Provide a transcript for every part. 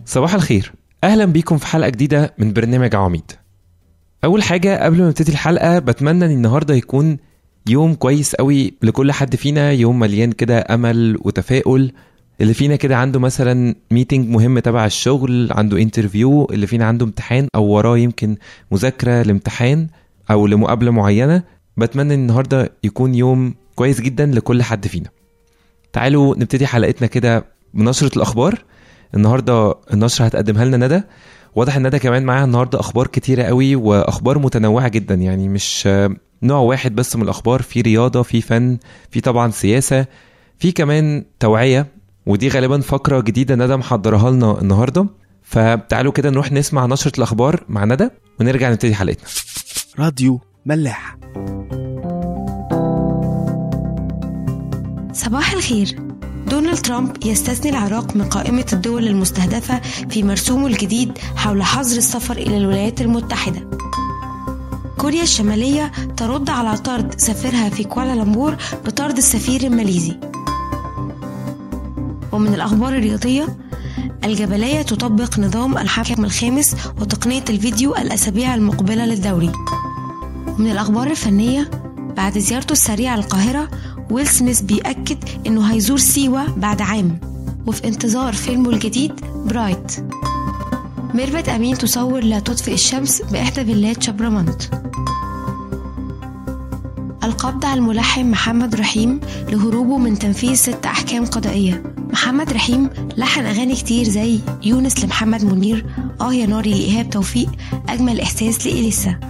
صباح الخير اهلا بيكم في حلقه جديده من برنامج عواميد اول حاجه قبل ما نبتدي الحلقه بتمنى ان النهارده يكون يوم كويس قوي لكل حد فينا يوم مليان كده امل وتفاؤل اللي فينا كده عنده مثلا ميتنج مهم تبع الشغل عنده انترفيو اللي فينا عنده امتحان او وراه يمكن مذاكره لامتحان او لمقابله معينه بتمنى ان النهارده يكون يوم كويس جدا لكل حد فينا تعالوا نبتدي حلقتنا كده بنشره الاخبار النهارده النشره هتقدمها لنا ندى واضح ان ندى كمان معاها النهارده اخبار كتيره قوي واخبار متنوعه جدا يعني مش آه، نوع واحد بس من الاخبار في رياضه في فن في طبعا سياسه في كمان توعيه ودي غالبا فقره جديده ندى محضرها لنا النهارده فتعالوا كده نروح نسمع نشره الاخبار مع ندى ونرجع نبتدي حلقتنا راديو ملاح صباح الخير دونالد ترامب يستثني العراق من قائمة الدول المستهدفة في مرسومه الجديد حول حظر السفر إلى الولايات المتحدة كوريا الشمالية ترد على طرد سفيرها في كوالالمبور بطرد السفير الماليزي ومن الأخبار الرياضية الجبلية تطبق نظام الحكم الخامس وتقنية الفيديو الأسابيع المقبلة للدوري ومن الأخبار الفنية بعد زيارته السريعة القاهرة ويل سميث بيأكد إنه هيزور سيوة بعد عام وفي انتظار فيلمه الجديد برايت ميرفت أمين تصور لا تطفئ الشمس بإحدى فيلات شبرمنت القبض على الملحن محمد رحيم لهروبه من تنفيذ ست أحكام قضائية محمد رحيم لحن أغاني كتير زي يونس لمحمد منير آه يا ناري لإيهاب توفيق أجمل إحساس لإليسا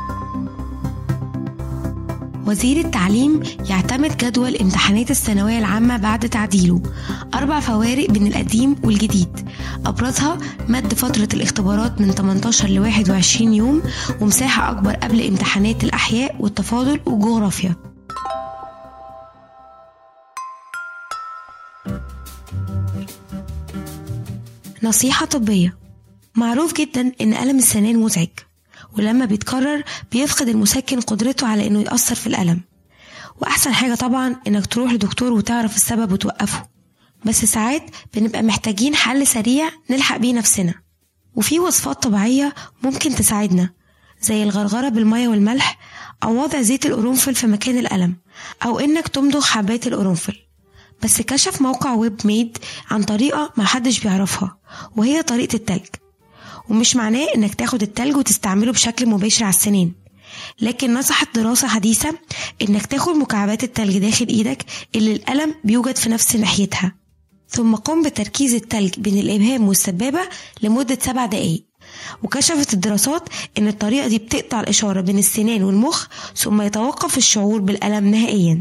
وزير التعليم يعتمد جدول امتحانات الثانوية العامة بعد تعديله أربع فوارق بين القديم والجديد أبرزها مد فترة الاختبارات من 18 ل 21 يوم ومساحة أكبر قبل امتحانات الأحياء والتفاضل والجغرافيا نصيحة طبية معروف جدا إن ألم السنان مزعج ولما بيتكرر بيفقد المسكن قدرته على إنه يأثر في الألم وأحسن حاجة طبعا إنك تروح لدكتور وتعرف السبب وتوقفه بس ساعات بنبقى محتاجين حل سريع نلحق بيه نفسنا وفي وصفات طبيعية ممكن تساعدنا زي الغرغرة بالمية والملح أو وضع زيت القرنفل في مكان الألم أو إنك تمضغ حبات القرنفل بس كشف موقع ويب ميد عن طريقة محدش بيعرفها وهي طريقة التلج ومش معناه إنك تاخد التلج وتستعمله بشكل مباشر على السنان لكن نصحت دراسة حديثة إنك تاخد مكعبات التلج داخل إيدك اللي الألم بيوجد في نفس ناحيتها ثم قم بتركيز التلج بين الإبهام والسبابة لمدة سبع دقايق وكشفت الدراسات إن الطريقة دي بتقطع الإشارة بين السنان والمخ ثم يتوقف الشعور بالألم نهائيا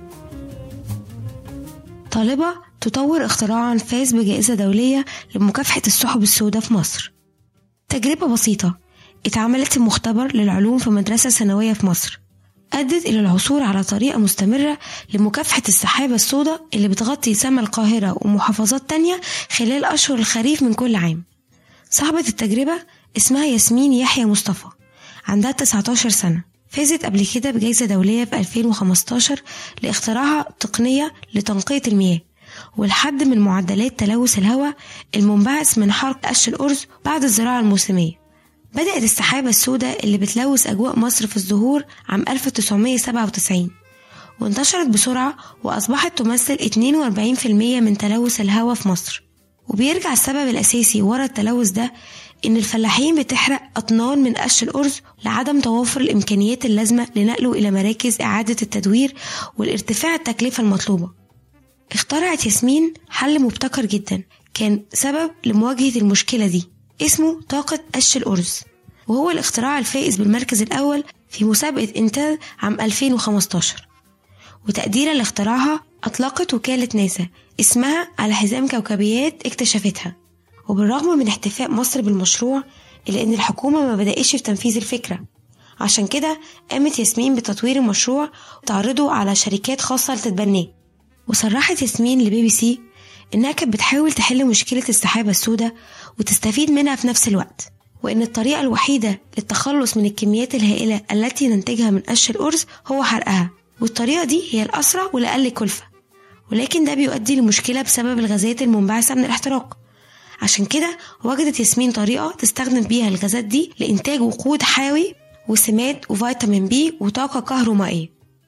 طالبة تطور اختراعا فاز بجائزة دولية لمكافحة السحب السوداء في مصر تجربة بسيطة اتعملت في مختبر للعلوم في مدرسة ثانوية في مصر أدت إلى العثور على طريقة مستمرة لمكافحة السحابة السوداء اللي بتغطي سما القاهرة ومحافظات تانية خلال أشهر الخريف من كل عام صاحبة التجربة اسمها ياسمين يحيى مصطفى عندها 19 سنة فازت قبل كده بجائزة دولية في 2015 لاختراعها تقنية لتنقية المياه والحد من معدلات تلوث الهواء المنبعث من حرق قش الأرز بعد الزراعة الموسمية بدأت السحابة السوداء اللي بتلوث أجواء مصر في الظهور عام 1997 وانتشرت بسرعة وأصبحت تمثل 42% من تلوث الهواء في مصر وبيرجع السبب الأساسي ورا التلوث ده إن الفلاحين بتحرق أطنان من قش الأرز لعدم توافر الإمكانيات اللازمة لنقله إلى مراكز إعادة التدوير والارتفاع التكلفة المطلوبة اخترعت ياسمين حل مبتكر جدا كان سبب لمواجهة المشكلة دي اسمه طاقة قش الأرز وهو الاختراع الفائز بالمركز الأول في مسابقة إنتاج عام 2015 وتقديرا لاختراعها أطلقت وكالة ناسا اسمها على حزام كوكبيات اكتشفتها وبالرغم من احتفاء مصر بالمشروع إلا إن الحكومة ما بدأتش في تنفيذ الفكرة عشان كده قامت ياسمين بتطوير المشروع وتعرضه على شركات خاصة لتتبناه وصرحت ياسمين لبي بي سي إنها كانت بتحاول تحل مشكلة السحابة السوداء وتستفيد منها في نفس الوقت وإن الطريقة الوحيدة للتخلص من الكميات الهائلة التي ننتجها من قش الأرز هو حرقها والطريقة دي هي الأسرع والأقل كلفة ولكن ده بيؤدي لمشكلة بسبب الغازات المنبعثة من الاحتراق عشان كده وجدت ياسمين طريقة تستخدم بيها الغازات دي لإنتاج وقود حيوي وسماد وفيتامين بي وطاقة كهرومائية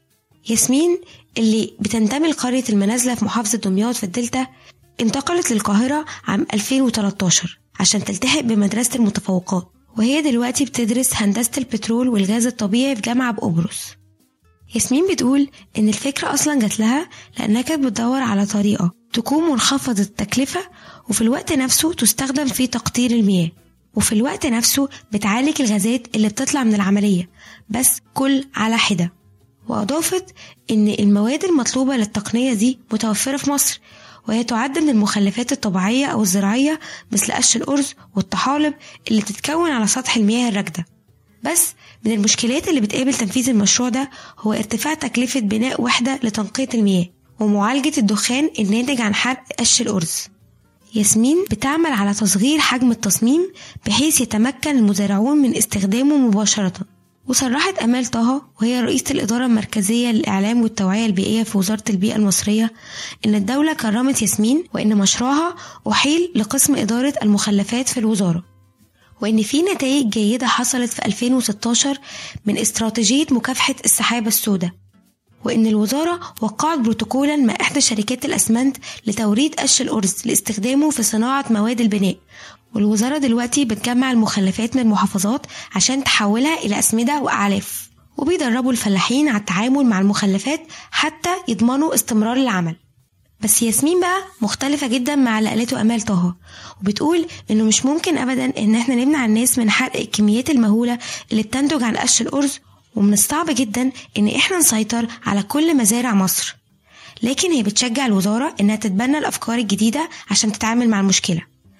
ياسمين اللي بتنتمي لقرية المنازلة في محافظة دمياط في الدلتا انتقلت للقاهرة عام 2013 عشان تلتحق بمدرسة المتفوقات وهي دلوقتي بتدرس هندسة البترول والغاز الطبيعي في جامعة بقبرص ياسمين بتقول إن الفكرة أصلا جات لها لأنها كانت بتدور على طريقة تكون منخفضة التكلفة وفي الوقت نفسه تستخدم في تقطير المياه وفي الوقت نفسه بتعالج الغازات اللي بتطلع من العملية بس كل على حدة وأضافت إن المواد المطلوبة للتقنية دي متوفرة في مصر وهي تعد من المخلفات الطبيعية أو الزراعية مثل قش الأرز والطحالب اللي بتتكون على سطح المياه الراكدة بس من المشكلات اللي بتقابل تنفيذ المشروع ده هو ارتفاع تكلفة بناء وحدة لتنقية المياه ومعالجة الدخان الناتج عن حرق قش الأرز ياسمين بتعمل على تصغير حجم التصميم بحيث يتمكن المزارعون من استخدامه مباشرة وصرحت أمال طه وهي رئيسة الإدارة المركزية للإعلام والتوعية البيئية في وزارة البيئة المصرية إن الدولة كرمت ياسمين وإن مشروعها أحيل لقسم إدارة المخلفات في الوزارة وإن في نتائج جيدة حصلت في 2016 من استراتيجية مكافحة السحابة السوداء وإن الوزارة وقعت بروتوكولا مع إحدى شركات الأسمنت لتوريد قش الأرز لاستخدامه في صناعة مواد البناء والوزارة دلوقتي بتجمع المخلفات من المحافظات عشان تحولها إلى أسمدة وأعلاف وبيدربوا الفلاحين على التعامل مع المخلفات حتى يضمنوا استمرار العمل بس ياسمين بقى مختلفة جدا مع اللي قالته أمال طه وبتقول إنه مش ممكن أبدا إن إحنا نمنع الناس من حرق الكميات المهولة اللي بتنتج عن قش الأرز ومن الصعب جدا إن إحنا نسيطر على كل مزارع مصر لكن هي بتشجع الوزارة إنها تتبنى الأفكار الجديدة عشان تتعامل مع المشكلة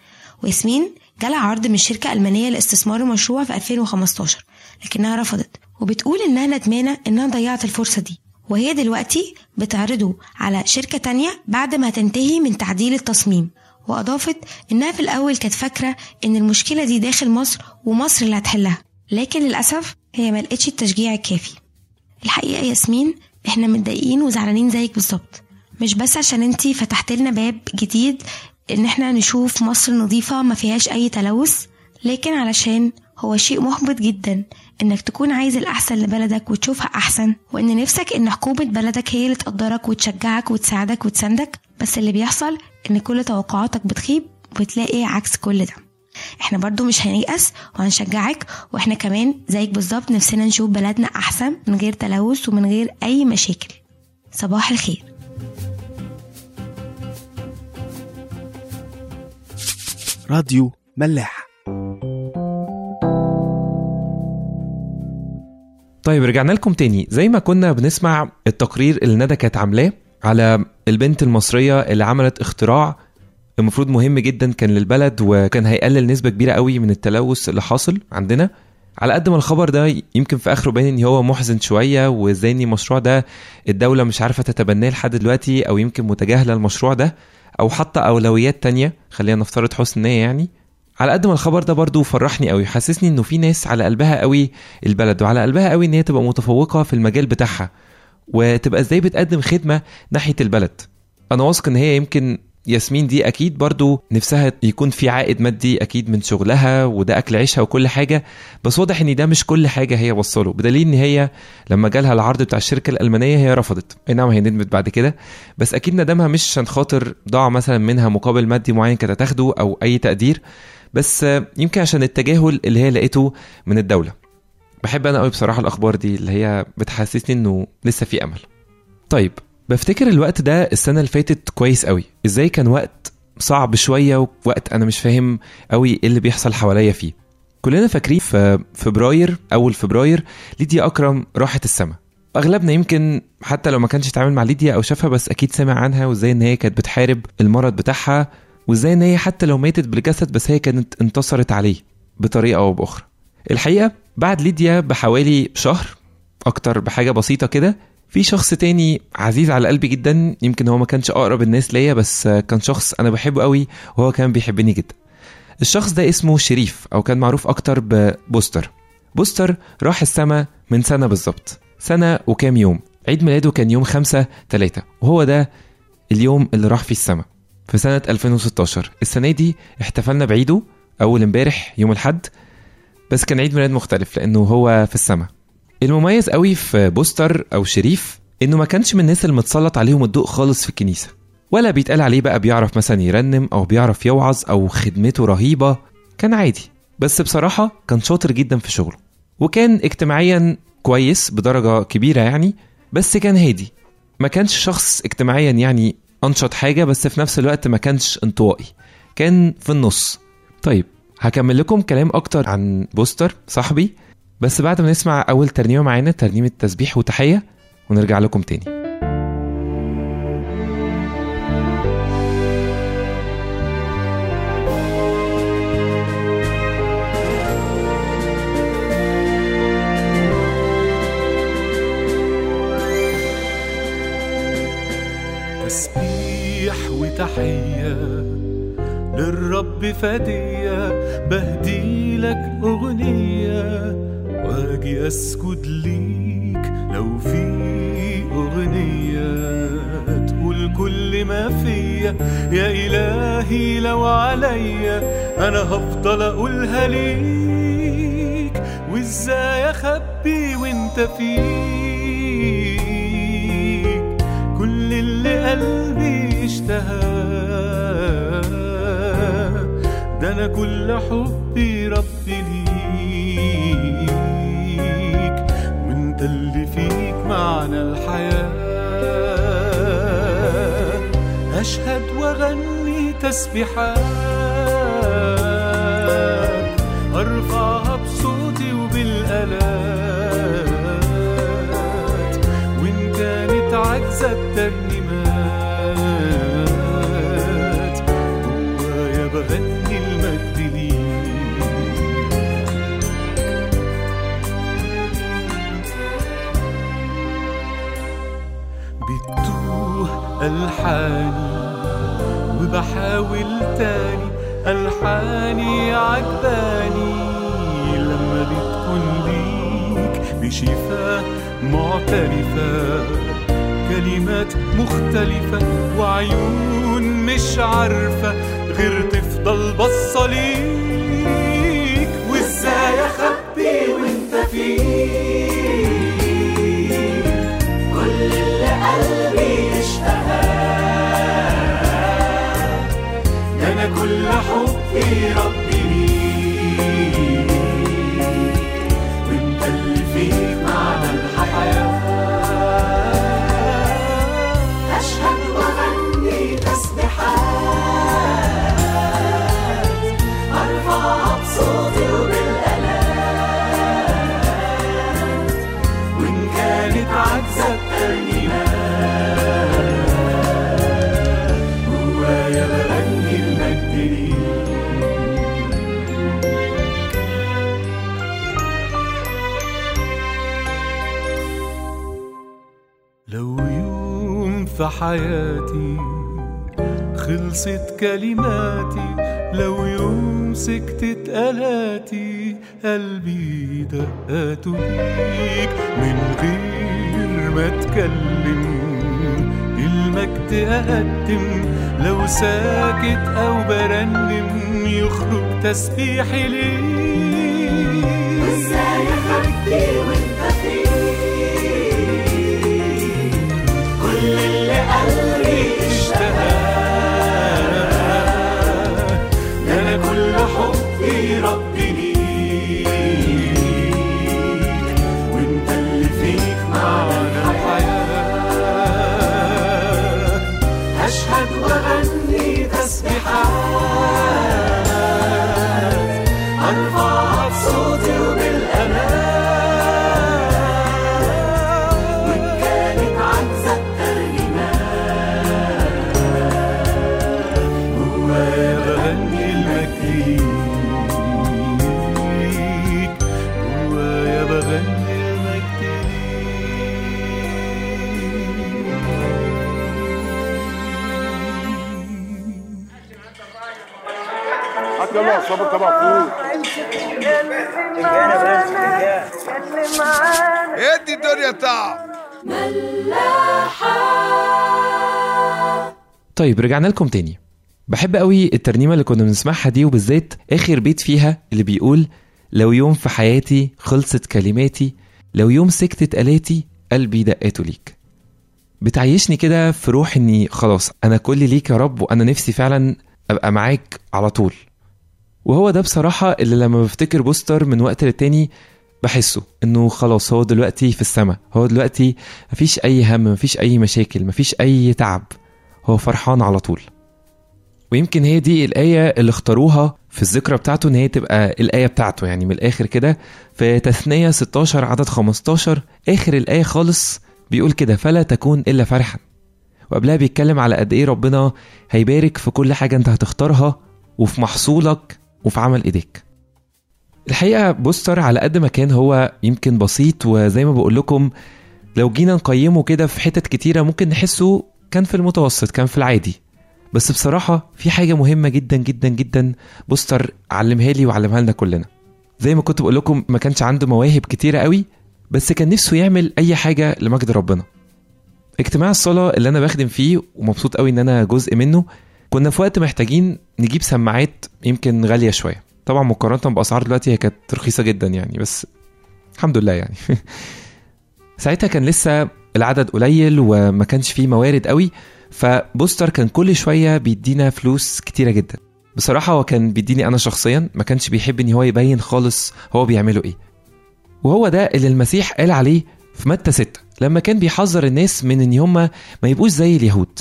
وياسمين جالها عرض من شركة ألمانية لاستثمار المشروع في 2015 لكنها رفضت وبتقول إنها ندمانة إنها ضيعت الفرصة دي وهي دلوقتي بتعرضه على شركة تانية بعد ما تنتهي من تعديل التصميم وأضافت إنها في الأول كانت فاكرة إن المشكلة دي داخل مصر ومصر اللي هتحلها لكن للأسف هي ملقتش التشجيع الكافي الحقيقة ياسمين إحنا متضايقين وزعلانين زيك بالظبط مش بس عشان انتي فتحت لنا باب جديد ان احنا نشوف مصر نظيفة ما فيهاش اي تلوث لكن علشان هو شيء محبط جدا انك تكون عايز الاحسن لبلدك وتشوفها احسن وان نفسك ان حكومة بلدك هي اللي تقدرك وتشجعك وتساعدك وتساندك بس اللي بيحصل ان كل توقعاتك بتخيب وبتلاقي عكس كل ده احنا برضو مش هنيأس وهنشجعك واحنا كمان زيك بالظبط نفسنا نشوف بلدنا احسن من غير تلوث ومن غير اي مشاكل صباح الخير راديو ملاح طيب رجعنا لكم تاني زي ما كنا بنسمع التقرير اللي ندى كانت عاملاه على البنت المصرية اللي عملت اختراع المفروض مهم جدا كان للبلد وكان هيقلل نسبة كبيرة قوي من التلوث اللي حاصل عندنا على قد ما الخبر ده يمكن في اخره باين ان هو محزن شويه وازاي ان المشروع ده الدوله مش عارفه تتبناه لحد دلوقتي او يمكن متجاهله المشروع ده او حاطه اولويات تانية خلينا نفترض حسن نيه يعني على قد ما الخبر ده برضو فرحني قوي حسسني انه في ناس على قلبها قوي البلد وعلى قلبها قوي ان هي تبقى متفوقه في المجال بتاعها وتبقى ازاي بتقدم خدمه ناحيه البلد انا واثق ان هي يمكن ياسمين دي اكيد برضو نفسها يكون في عائد مادي اكيد من شغلها وده اكل عيشها وكل حاجه بس واضح ان ده مش كل حاجه هي وصله بدليل ان هي لما جالها العرض بتاع الشركه الالمانيه هي رفضت اي نعم هي ندمت بعد كده بس اكيد ندمها مش عشان خاطر ضاع مثلا منها مقابل مادي معين كانت هتاخده او اي تقدير بس يمكن عشان التجاهل اللي هي لقيته من الدوله بحب انا قوي بصراحه الاخبار دي اللي هي بتحسسني انه لسه في امل طيب بفتكر الوقت ده السنه اللي فاتت كويس قوي ازاي كان وقت صعب شويه ووقت انا مش فاهم قوي ايه اللي بيحصل حواليا فيه كلنا فاكرين في فبراير اول فبراير ليديا اكرم راحت السما اغلبنا يمكن حتى لو ما كانش اتعامل مع ليديا او شافها بس اكيد سمع عنها وازاي ان هي كانت بتحارب المرض بتاعها وازاي ان هي حتى لو ماتت بالجسد بس هي كانت انتصرت عليه بطريقه او باخرى الحقيقه بعد ليديا بحوالي شهر اكتر بحاجه بسيطه كده في شخص تاني عزيز على قلبي جدا يمكن هو ما كانش اقرب الناس ليا بس كان شخص انا بحبه قوي وهو كان بيحبني جدا الشخص ده اسمه شريف او كان معروف اكتر ببوستر بوستر راح السما من سنه بالظبط سنه وكام يوم عيد ميلاده كان يوم خمسة تلاتة وهو ده اليوم اللي راح فيه السما في سنة 2016 السنة دي احتفلنا بعيده أول امبارح يوم الحد بس كان عيد ميلاد مختلف لأنه هو في السماء المميز قوي في بوستر أو شريف إنه ما كانش من الناس اللي متسلط عليهم الضوء خالص في الكنيسة ولا بيتقال عليه بقى بيعرف مثلا يرنم أو بيعرف يوعظ أو خدمته رهيبة كان عادي بس بصراحة كان شاطر جدا في شغله وكان اجتماعيا كويس بدرجة كبيرة يعني بس كان هادي ما كانش شخص اجتماعيا يعني أنشط حاجة بس في نفس الوقت ما كانش انطوائي كان في النص طيب هكمل لكم كلام أكتر عن بوستر صاحبي بس بعد ما نسمع أول ترنيمة معانا ترنيمة تسبيح وتحية ونرجع لكم تاني تسبيح وتحية للرب فدية بهدي لك أغنية واجي أسجد ليك لو في أغنية تقول كل ما فيا يا إلهي لو عليا أنا هفضل أقولها ليك وإزاي أخبي وإنت فيك كل اللي قلبي اشتهى ده انا كل حبي ربي ليك وانت اللي فيك معنى الحياة اشهد واغني تسبيحات ارفعها بصوتي وبالالات وان كانت عجزة الترنيمات جوايا بغني المجد ليك بتوه ألحاني وبحاول تاني ألحاني عجباني لما بتكون ليك بشفاه معترفة كلمات مختلفة وعيون مش عارفة غير تفضل بصة ليك وازاي اخبي وانت فيك كل اللي قلبي اشتهاه ده انا كل حبي ربي ليك وانت اللي فيك معنى الحياه أشهد وأغني تسبيحات أرفعها بصوتي وبالآلات وإن كانت عجزة الترنيمات جوايا بغني المجد ليك لو يوم في حياتي خلصت كلماتي لو يوم سكتت آلاتي قلبي دقاته ليك من غير ما اتكلم المجد اقدم لو ساكت او برنم يخرج تسبيحي ليك إزاي أخبي وأنت فيك كل اللي قلبي اشتهاه ده انا كل حبي ربي ليك وانت اللي فيك معنى الحياه أشهد وأغني تسبيحات أرفعها بصوتي وبالأمان وإن كانت عجزة الترنيمات جوايا بغني المجد ليك جوايا بغني المجد ليك هات يلا الصبر تبع فوق ادي الدنيا تعب طيب رجعنا لكم تاني بحب قوي الترنيمة اللي كنا بنسمعها دي وبالذات آخر بيت فيها اللي بيقول لو يوم في حياتي خلصت كلماتي لو يوم سكتت آلاتي قلبي دقاته ليك بتعيشني كده في روح اني خلاص انا كل ليك يا رب وانا نفسي فعلا ابقى معاك على طول وهو ده بصراحة اللي لما بفتكر بوستر من وقت للتاني بحسه انه خلاص هو دلوقتي في السماء هو دلوقتي مفيش اي هم مفيش اي مشاكل مفيش اي تعب هو فرحان على طول ويمكن هي دي الآية اللي اختاروها في الذكرى بتاعته ان هي تبقى الآية بتاعته يعني من الآخر كده في تثنية 16 عدد 15 آخر الآية خالص بيقول كده فلا تكون إلا فرحا وقبلها بيتكلم على قد إيه ربنا هيبارك في كل حاجة أنت هتختارها وفي محصولك وفي عمل إيديك الحقيقة بوستر على قد ما كان هو يمكن بسيط وزي ما بقول لكم لو جينا نقيمه كده في حتت كتيرة ممكن نحسه كان في المتوسط كان في العادي بس بصراحة في حاجة مهمة جدا جدا جدا بوستر علمها لي وعلمها لنا كلنا زي ما كنت بقول لكم ما كانش عنده مواهب كتيرة قوي بس كان نفسه يعمل أي حاجة لمجد ربنا اجتماع الصلاة اللي أنا بخدم فيه ومبسوط قوي إن أنا جزء منه كنا في وقت محتاجين نجيب سماعات يمكن غالية شوية طبعا مقارنة بأسعار دلوقتي هي كانت رخيصة جدا يعني بس الحمد لله يعني ساعتها كان لسه العدد قليل وما كانش فيه موارد قوي فبوستر كان كل شويه بيدينا فلوس كتيره جدا بصراحه هو كان بيديني انا شخصيا ما كانش بيحب ان هو يبين خالص هو بيعمله ايه وهو ده اللي المسيح قال عليه في متى 6 لما كان بيحذر الناس من ان هم ما يبقوش زي اليهود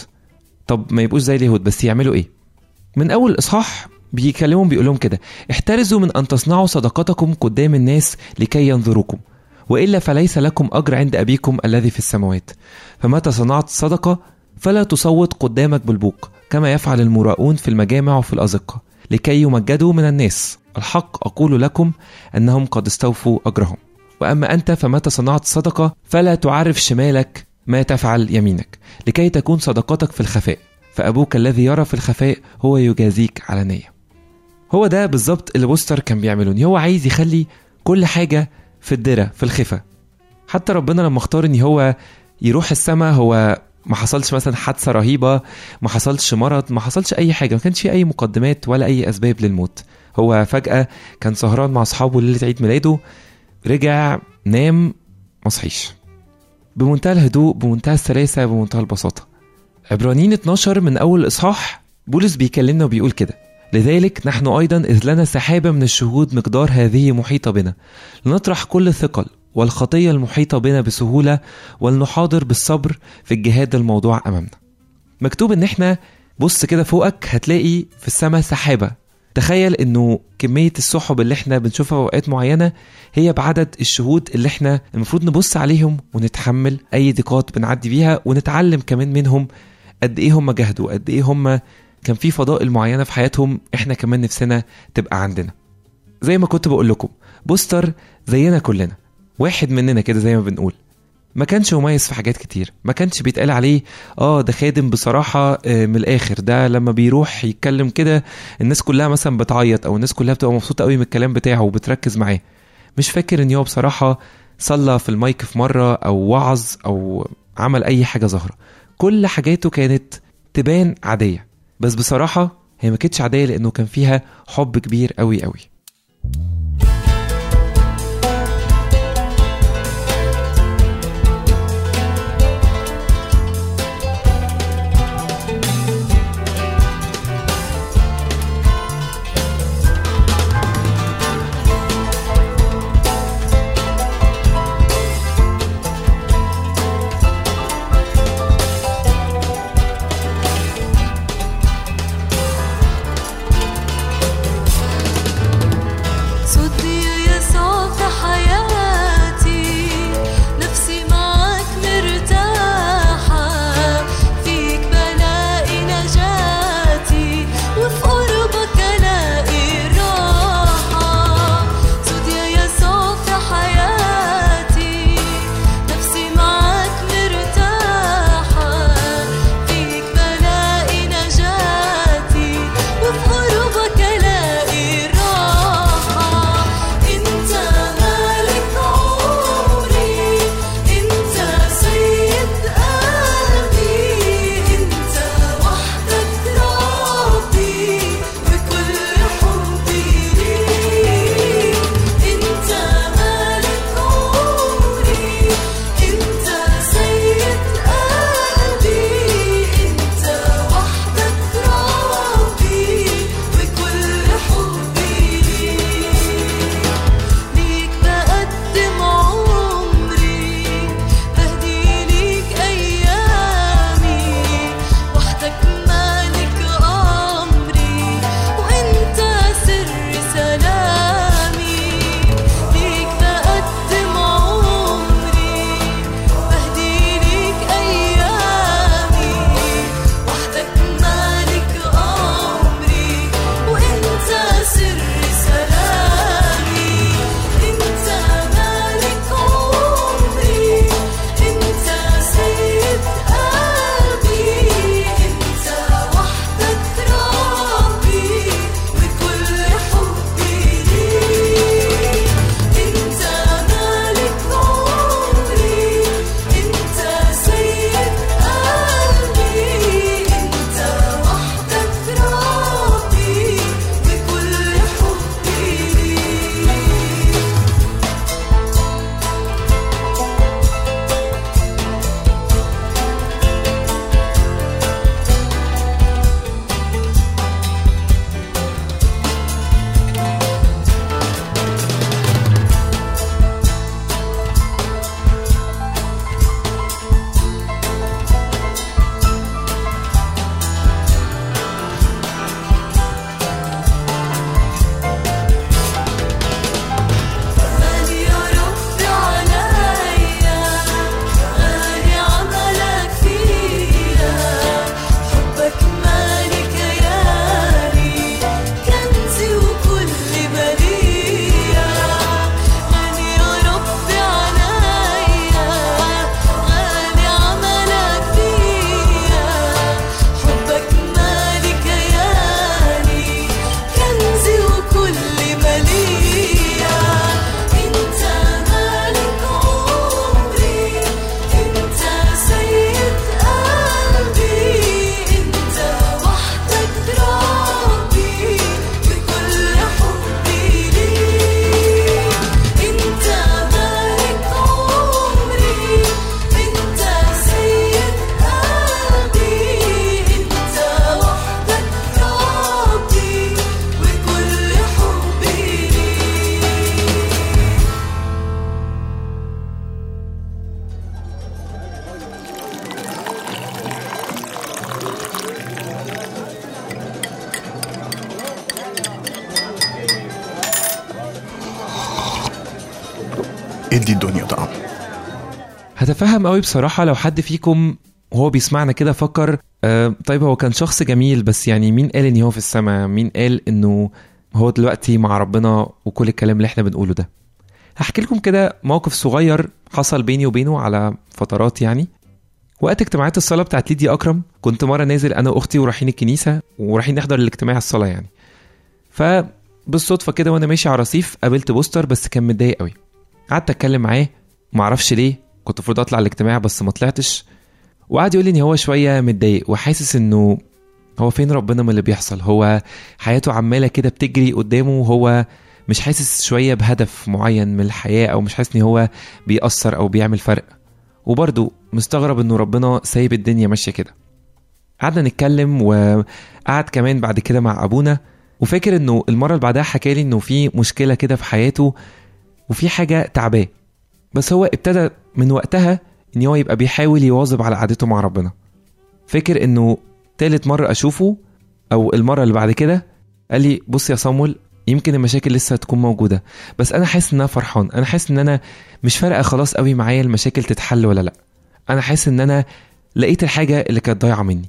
طب ما يبقوش زي اليهود بس يعملوا ايه من اول اصحاح بيكلمهم بيقول لهم كده احترزوا من ان تصنعوا صدقاتكم قدام الناس لكي ينظروكم والا فليس لكم اجر عند ابيكم الذي في السماوات فمتى صنعت صدقه فلا تصوت قدامك بالبوق كما يفعل المراؤون في المجامع وفي الازقه لكي يمجدوا من الناس الحق اقول لكم انهم قد استوفوا اجرهم واما انت فمتى صنعت صدقه فلا تعرف شمالك ما تفعل يمينك لكي تكون صدقاتك في الخفاء فابوك الذي يرى في الخفاء هو يجازيك علانيه هو ده بالظبط اللي بوستر كان بيعمله هو عايز يخلي كل حاجه في الدرة في الخفة حتى ربنا لما اختار ان هو يروح السماء هو ما حصلش مثلا حادثه رهيبه ما حصلش مرض ما حصلش اي حاجه ما كانش في اي مقدمات ولا اي اسباب للموت هو فجاه كان سهران مع اصحابه ليله عيد ميلاده رجع نام ما صحيش بمنتهى الهدوء بمنتهى السلاسه بمنتهى البساطه عبرانيين 12 من اول اصحاح بولس بيكلمنا وبيقول كده لذلك نحن ايضا اذ لنا سحابه من الشهود مقدار هذه محيطه بنا لنطرح كل الثقل والخطيه المحيطه بنا بسهوله ولنحاضر بالصبر في الجهاد الموضوع امامنا مكتوب ان احنا بص كده فوقك هتلاقي في السماء سحابه تخيل انه كميه السحب اللي احنا بنشوفها في اوقات معينه هي بعدد الشهود اللي احنا المفروض نبص عليهم ونتحمل اي ضيقات بنعدي بيها ونتعلم كمان منهم قد ايه هم جهدوا قد ايه هم كان في فضائل معينه في حياتهم احنا كمان نفسنا تبقى عندنا زي ما كنت بقول لكم بوستر زينا كلنا واحد مننا كده زي ما بنقول ما كانش مميز في حاجات كتير ما كانش بيتقال عليه اه ده خادم بصراحة آه من الآخر ده لما بيروح يتكلم كده الناس كلها مثلا بتعيط أو الناس كلها بتبقى مبسوطة قوي من الكلام بتاعه وبتركز معاه مش فاكر ان هو بصراحة صلى في المايك في مرة أو وعظ أو عمل أي حاجة ظاهرة كل حاجاته كانت تبان عادية بس بصراحة هي ما كانتش عادية لأنه كان فيها حب كبير قوي قوي ادي الدنيا طعم هتفهم قوي بصراحة لو حد فيكم وهو بيسمعنا كده فكر آه طيب هو كان شخص جميل بس يعني مين قال ان هو في السماء مين قال انه هو دلوقتي مع ربنا وكل الكلام اللي احنا بنقوله ده هحكي لكم كده موقف صغير حصل بيني وبينه على فترات يعني وقت اجتماعات الصلاة بتاعت ليديا أكرم كنت مرة نازل أنا وأختي ورايحين الكنيسة ورايحين نحضر الاجتماع الصلاة يعني فبالصدفة كده وأنا ماشي على رصيف قابلت بوستر بس كان متضايق قوي قعدت أتكلم معاه معرفش ليه كنت المفروض أطلع الاجتماع بس ما طلعتش وقعد يقول لي إن هو شوية متضايق وحاسس إنه هو فين ربنا من اللي بيحصل هو حياته عمالة كده بتجري قدامه وهو مش حاسس شوية بهدف معين من الحياة أو مش حاسس إن هو بيأثر أو بيعمل فرق وبرضه مستغرب إنه ربنا سايب الدنيا ماشية كده قعدنا نتكلم وقعد كمان بعد كده مع أبونا وفاكر إنه المرة اللي بعدها حكالي إنه في مشكلة كده في حياته وفي حاجة تعباه بس هو ابتدى من وقتها إن هو يبقى بيحاول يواظب على قعدته مع ربنا فاكر إنه تالت مرة أشوفه أو المرة اللي بعد كده قال لي بص يا صامول يمكن المشاكل لسه هتكون موجوده بس انا حاسس ان انا فرحان انا حاسس ان انا مش فارقه خلاص قوي معايا المشاكل تتحل ولا لا انا حاسس ان انا لقيت الحاجه اللي كانت ضايعه مني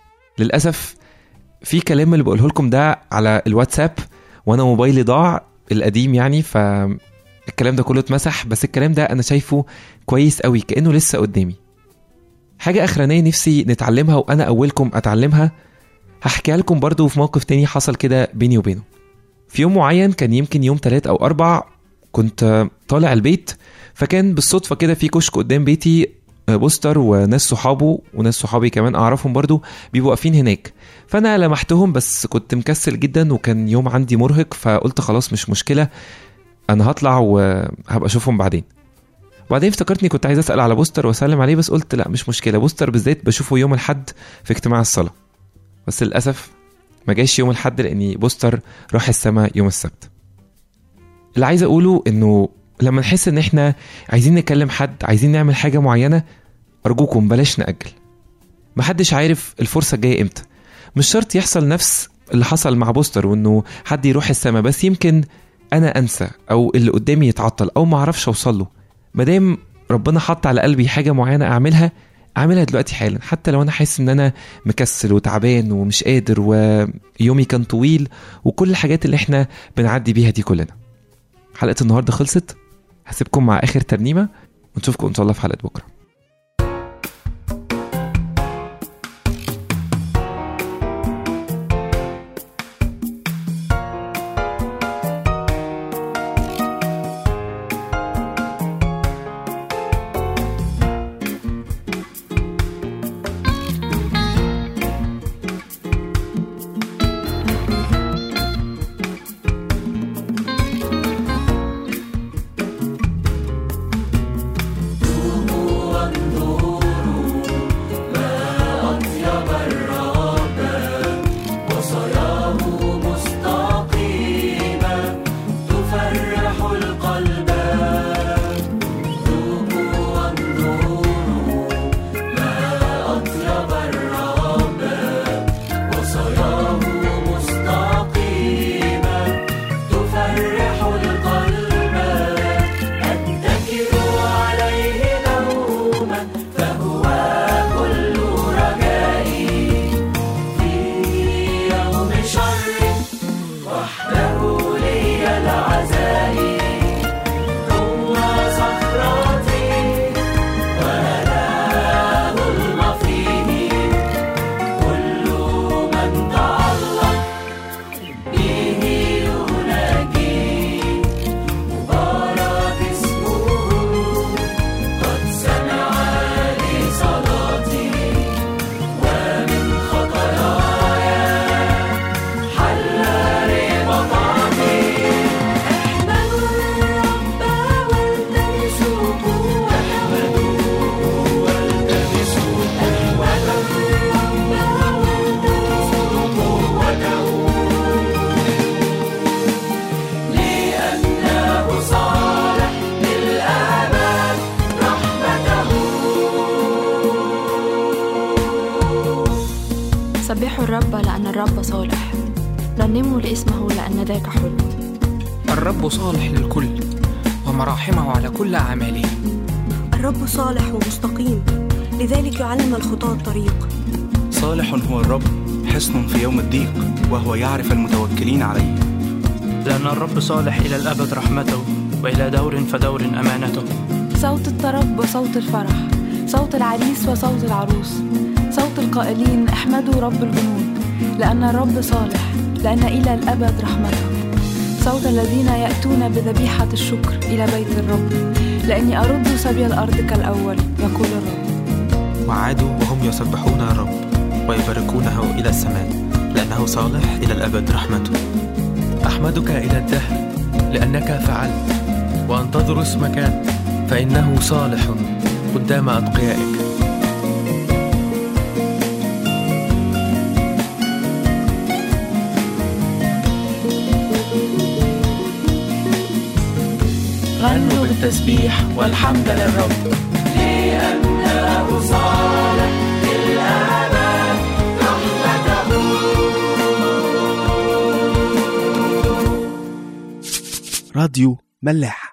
للاسف في كلام اللي بقوله لكم ده على الواتساب وانا موبايلي ضاع القديم يعني ف الكلام ده كله اتمسح بس الكلام ده انا شايفه كويس قوي كانه لسه قدامي حاجه اخرانيه نفسي نتعلمها وانا اولكم اتعلمها هحكيها لكم برضو في موقف تاني حصل كده بيني وبينه في يوم معين كان يمكن يوم تلات او اربع كنت طالع البيت فكان بالصدفة كده في كشك قدام بيتي بوستر وناس صحابه وناس صحابي كمان اعرفهم برضو بيبقوا واقفين هناك فانا لمحتهم بس كنت مكسل جدا وكان يوم عندي مرهق فقلت خلاص مش مشكلة انا هطلع وهبقى اشوفهم بعدين وبعدين افتكرتني كنت عايز اسال على بوستر واسلم عليه بس قلت لا مش مشكله بوستر بالذات بشوفه يوم الاحد في اجتماع الصلاه بس للاسف ما جاش يوم الاحد لاني بوستر راح السما يوم السبت اللي عايز اقوله انه لما نحس ان احنا عايزين نكلم حد عايزين نعمل حاجه معينه ارجوكم بلاش ناجل محدش عارف الفرصه الجايه امتى مش شرط يحصل نفس اللي حصل مع بوستر وانه حد يروح السما بس يمكن انا انسى او اللي قدامي يتعطل او ما اعرفش اوصل له مادام ربنا حط على قلبي حاجه معينه اعملها اعملها دلوقتي حالا حتى لو انا حاسس ان انا مكسل وتعبان ومش قادر ويومي كان طويل وكل الحاجات اللي احنا بنعدي بيها دي كلنا حلقه النهارده خلصت هسيبكم مع اخر ترنيمه ونشوفكم ان شاء الله في حلقه بكره مستقيمة تفرح القلب ذوقوا وانظروا ما أطيب الرب وصاياه مستقيمة تفرح القلب أتكئوا عليه دوما فهو كل رجائي في يوم شر وحده لي العزائي هو صخرتي وأنا المفيه كل من تعلق به يناجي مبارك اسمه قد سمع لي صلاتي ومن خطاياي حل ربطاتي احمدوا الرب والتمسوا قوته والتمسوا احمدوا الرب والتمسوا قوته لأنه صالح للأبد رحمته سبحوا الرب لأن الرب صالح رنموا لاسمه لأن ذاك حلو الرب صالح للكل ومراحمه على كل أعماله الرب صالح ومستقيم لذلك يعلم الخطاة الطريق صالح هو الرب حصن في يوم الضيق وهو يعرف المتوكلين عليه لأن الرب صالح إلى الأبد رحمته وإلى دور فدور أمانته صوت الطرب وصوت الفرح صوت العريس وصوت العروس صوت القائلين احمدوا رب الجنود لأن الرب صالح لأن إلى الأبد رحمته صوت الذين يأتون بذبيحة الشكر إلى بيت الرب لأني أرد سبي الأرض كالأول يقول الرب وعادوا وهم يسبحون الرب ويباركونه إلى السماء لأنه صالح إلى الأبد رحمته أحمدك إلى الدهر لأنك فعلت وأنتظر اسمك فإنه صالح قدام أتقيائك غنوا بالتسبيح والحمد للرب لأنه صالح للأبد رحمته راديو ملاح